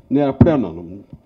నేను అప్పుడే అన్నాను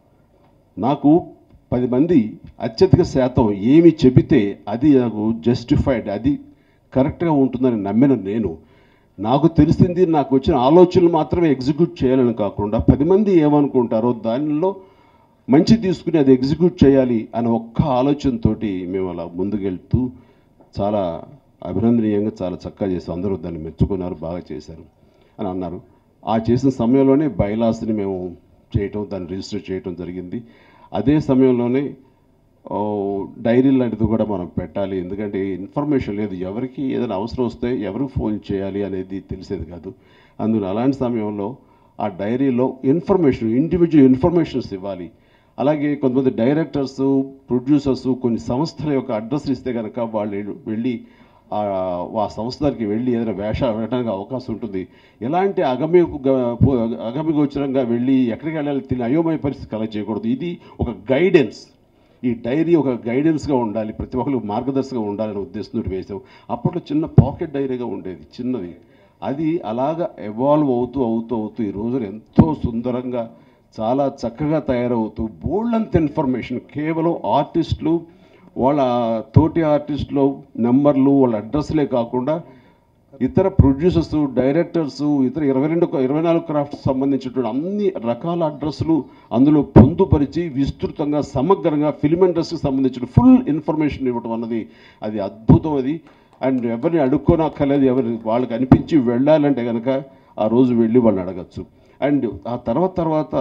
నాకు పది మంది అత్యధిక శాతం ఏమి చెబితే అది నాకు జస్టిఫైడ్ అది కరెక్ట్గా ఉంటుందని నమ్మిన నేను నాకు తెలిసింది నాకు వచ్చిన ఆలోచనలు మాత్రమే ఎగ్జిక్యూట్ చేయాలని కాకుండా పది మంది ఏమనుకుంటారో దానిలో మంచి తీసుకుని అది ఎగ్జిక్యూట్ చేయాలి అనే ఒక్క ఆలోచనతోటి మేము అలా ముందుకెళ్తూ చాలా అభినందనీయంగా చాలా చక్కగా చేసాం అందరూ దాన్ని మెచ్చుకున్నారు బాగా చేశారు అని అన్నారు ఆ చేసిన సమయంలోనే బైలాస్ని మేము చేయటం దాన్ని రిజిస్టర్ చేయటం జరిగింది అదే సమయంలోనే ఓ, డైరీ లాంటిది కూడా మనం పెట్టాలి ఎందుకంటే ఇన్ఫర్మేషన్ లేదు ఎవరికి ఏదైనా అవసరం వస్తే ఎవరికి ఫోన్ చేయాలి అనేది తెలిసేది కాదు అందులో అలాంటి సమయంలో ఆ డైరీలో ఇన్ఫర్మేషన్ ఇండివిజువల్ ఇన్ఫర్మేషన్స్ ఇవ్వాలి అలాగే కొంతమంది డైరెక్టర్స్ ప్రొడ్యూసర్స్ కొన్ని సంస్థల యొక్క అడ్రస్ ఇస్తే కనుక వాళ్ళు వెళ్ళి ఆ ఆ సంస్థ దగ్గరికి వెళ్ళి ఏదైనా వేషాలు వేయడానికి అవకాశం ఉంటుంది ఎలాంటి అగమ్య అగమ్యగోచరంగా వెళ్ళి ఎక్కడికి వెళ్ళాలి తిని అయోమయ పరిస్థితి కలెక్ట్ చేయకూడదు ఇది ఒక గైడెన్స్ ఈ డైరీ ఒక గైడెన్స్గా ఉండాలి ప్రతి ఒక్కరు మార్గదర్శకంగా ఉండాలనే ఉద్దేశంతో వేసాం అప్పట్లో చిన్న పాకెట్ డైరీగా ఉండేది చిన్నది అది అలాగా ఎవాల్వ్ అవుతూ అవుతూ అవుతూ ఈ రోజున ఎంతో సుందరంగా చాలా చక్కగా తయారవుతూ బోల్డంత ఇన్ఫర్మేషన్ కేవలం ఆర్టిస్టులు వాళ్ళ తోటి ఆర్టిస్టులు నెంబర్లు వాళ్ళ అడ్రస్లే కాకుండా ఇతర ప్రొడ్యూసర్స్ డైరెక్టర్స్ ఇతర ఇరవై రెండు ఇరవై నాలుగు క్రాఫ్ట్స్ సంబంధించినటువంటి అన్ని రకాల అడ్రస్లు అందులో పొందుపరిచి విస్తృతంగా సమగ్రంగా ఫిల్మ్ ఇండస్ట్రీకి సంబంధించిన ఫుల్ ఇన్ఫర్మేషన్ ఇవ్వడం అన్నది అది అద్భుతం అది అండ్ ఎవరిని అడుక్కోనక్కర్లేదు ఎవరి వాళ్ళకి అనిపించి వెళ్ళాలంటే కనుక ఆ రోజు వెళ్ళి వాళ్ళని అడగచ్చు అండ్ ఆ తర్వాత తర్వాత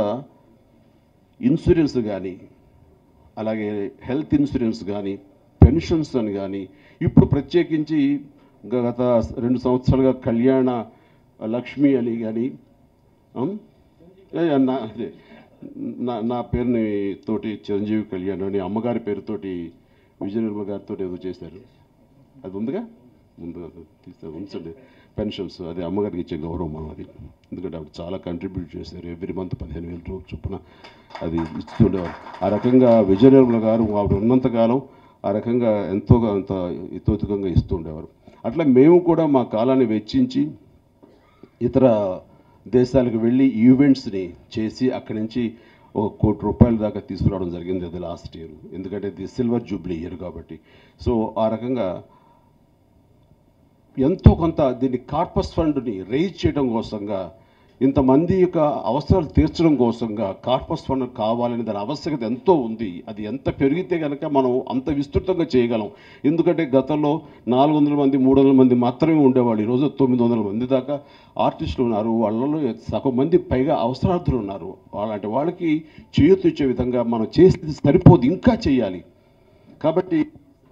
ఇన్సూరెన్స్ కానీ అలాగే హెల్త్ ఇన్సూరెన్స్ కానీ పెన్షన్స్ అని కానీ ఇప్పుడు ప్రత్యేకించి గత రెండు సంవత్సరాలుగా కళ్యాణ లక్ష్మి అని కానీ ఉం? ఏ, నా అదే, నా నా పేరుని తోటి చిరంజీవి కళ్యాణ్ అని అమ్మగారి పేరుతోటి విజయనిర్మ గారితో ఏదో చేశారు అది ఉందిగా ముందు తీస్తే ఉంచండి పెన్షన్స్ అది అమ్మగారికి ఇచ్చే గౌరవం మనం అది ఎందుకంటే ఆవిడ చాలా కంట్రిబ్యూట్ చేశారు ఎవ్రీ మంత్ పదిహేను వేల రూపాయలు చొప్పున అది ఇస్తుండేవారు ఆ రకంగా విజయ నిర్మల గారు ఆవిడ ఉన్నంతకాలం ఆ రకంగా ఎంతో అంత ఇతోతికంగా ఇస్తూ ఉండేవారు అట్లా మేము కూడా మా కాలాన్ని వెచ్చించి ఇతర దేశాలకు వెళ్ళి ఈవెంట్స్ని చేసి అక్కడి నుంచి ఒక కోటి రూపాయల దాకా తీసుకురావడం జరిగింది అది లాస్ట్ ఇయర్ ఎందుకంటే ఇది సిల్వర్ జూబ్లీ ఇయర్ కాబట్టి సో ఆ రకంగా ఎంతో కొంత దీన్ని కార్పస్ ఫండ్ని రైజ్ చేయడం కోసంగా ఇంతమంది యొక్క అవసరాలు తీర్చడం కోసంగా కార్పస్ ఫండ్ కావాలని దాని ఆవశ్యకత ఎంతో ఉంది అది ఎంత పెరిగితే కనుక మనం అంత విస్తృతంగా చేయగలం ఎందుకంటే గతంలో నాలుగు వందల మంది మూడు వందల మంది మాత్రమే ఉండేవాళ్ళు ఈరోజు తొమ్మిది వందల మంది దాకా ఆర్టిస్టులు ఉన్నారు వాళ్ళలో సగం మంది పైగా అవసరార్థులు ఉన్నారు అలాంటి వాళ్ళకి చేయూతిచ్చే విధంగా మనం చేసేది సరిపోదు ఇంకా చేయాలి కాబట్టి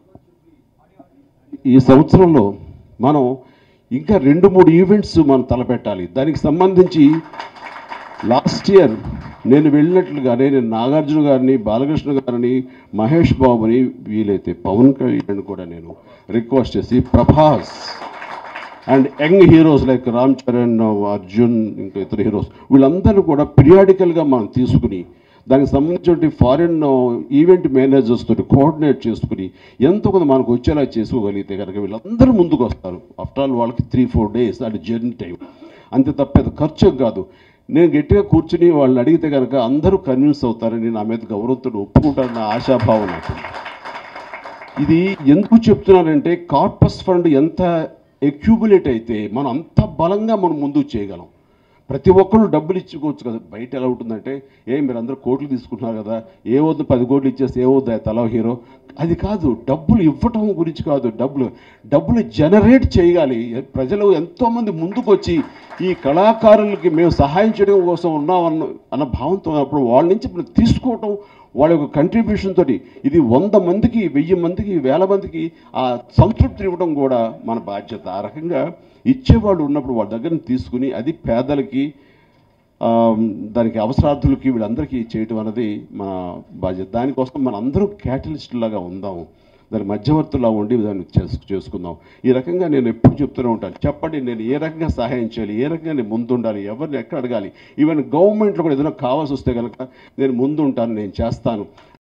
ఈ సంవత్సరంలో మనం ఇంకా రెండు మూడు ఈవెంట్స్ మనం తలపెట్టాలి దానికి సంబంధించి లాస్ట్ ఇయర్ నేను వెళ్ళినట్లుగానే నేను నాగార్జున గారిని బాలకృష్ణ గారిని మహేష్ బాబుని వీలైతే పవన్ కళ్యాణ్ కూడా నేను రిక్వెస్ట్ చేసి Prabhas and young heroes like Ram Charan Arjun ఇంకా ఇతర హీరోస్ వీళ్ళందరూ కూడా పీరియాడికల్గా మనం తీసుకుని దానికి సంబంధించిన ఫారిన్ ఈవెంట్ మేనేజర్స్ తోటి కోఆర్డినేట్ చేసుకుని ఎంతో కొంత మనకు వచ్చేలా చేసుకోగలిగితే కనుక వీళ్ళందరూ ముందుకు వస్తారు ఆఫ్టర్ ఆల్ వాళ్ళకి త్రీ ఫోర్ డేస్ అది జర్నీ టైం అంతే తప్పేది ఖర్చు కాదు నేను గట్టిగా కూర్చుని వాళ్ళని అడిగితే కనుక అందరూ కన్విన్స్ అవుతారని నా మీద గౌరవంతో ఒప్పుకుంటారన్న ఆశాభావం నాకు ఉంది. ఇది ఎందుకు చెప్తున్నానంటే కార్పస్ ఫండ్ ఎంత ఎక్యూబులేట్ అయితే మనం అంత బలంగా మనం ముందుకు చేయగలం ప్రతి ఒక్కరు డబ్బులు ఇచ్చుకోవచ్చు కదా బయట ఎలా ఉంటుందంటే ఏ మీరు అందరూ కోట్లు తీసుకుంటున్నారు కదా ఏ వద్దు పది కోట్లు ఇచ్చేస్తే ఏ వద్దు తల హీరో అది కాదు డబ్బులు ఇవ్వటం గురించి కాదు డబ్బులు డబ్బులు జనరేట్ చేయగాలి ప్రజలు ఎంతోమంది ముందుకు వచ్చి ఈ కళాకారులకి మేము సహాయం చేయడం కోసం ఉన్నామన్న అన్న భావంతో ఉన్నప్పుడు వాళ్ళ నుంచి మనం తీసుకోవటం వాళ్ళ యొక్క కంట్రిబ్యూషన్ తోటి ఇది వంద మందికి వెయ్యి మందికి వేల మందికి ఆ సంతృప్తి ఇవ్వడం కూడా మన బాధ్యత ఆ రకంగా ఇచ్చేవాళ్ళు ఉన్నప్పుడు వాళ్ళ దగ్గర నుంచి తీసుకుని అది పేదలకి ఆ, దానికి అవసరార్థులకి వీళ్ళందరికీ చేయటం అనేది మన బాధ్యత దానికోసం మన అందరూ క్యాటలిస్ట్ లాగా ఉందాము దాని మధ్యవర్తులా ఉండి దాన్ని చేసు చేసుకుందాం ఈ రకంగా నేను ఎప్పుడు చెప్తూనే ఉంటాను చెప్పండి నేను ఏ రకంగా సహాయం చేయాలి ఏ రకంగా నేను ముందుండాలి ఎవరిని ఎక్కడ అడగాలి ఈవెన్ గవర్నమెంట్లో కూడా ఏదైనా కావాల్సి వస్తే కనుక నేను ముందుంటాను నేను చేస్తాను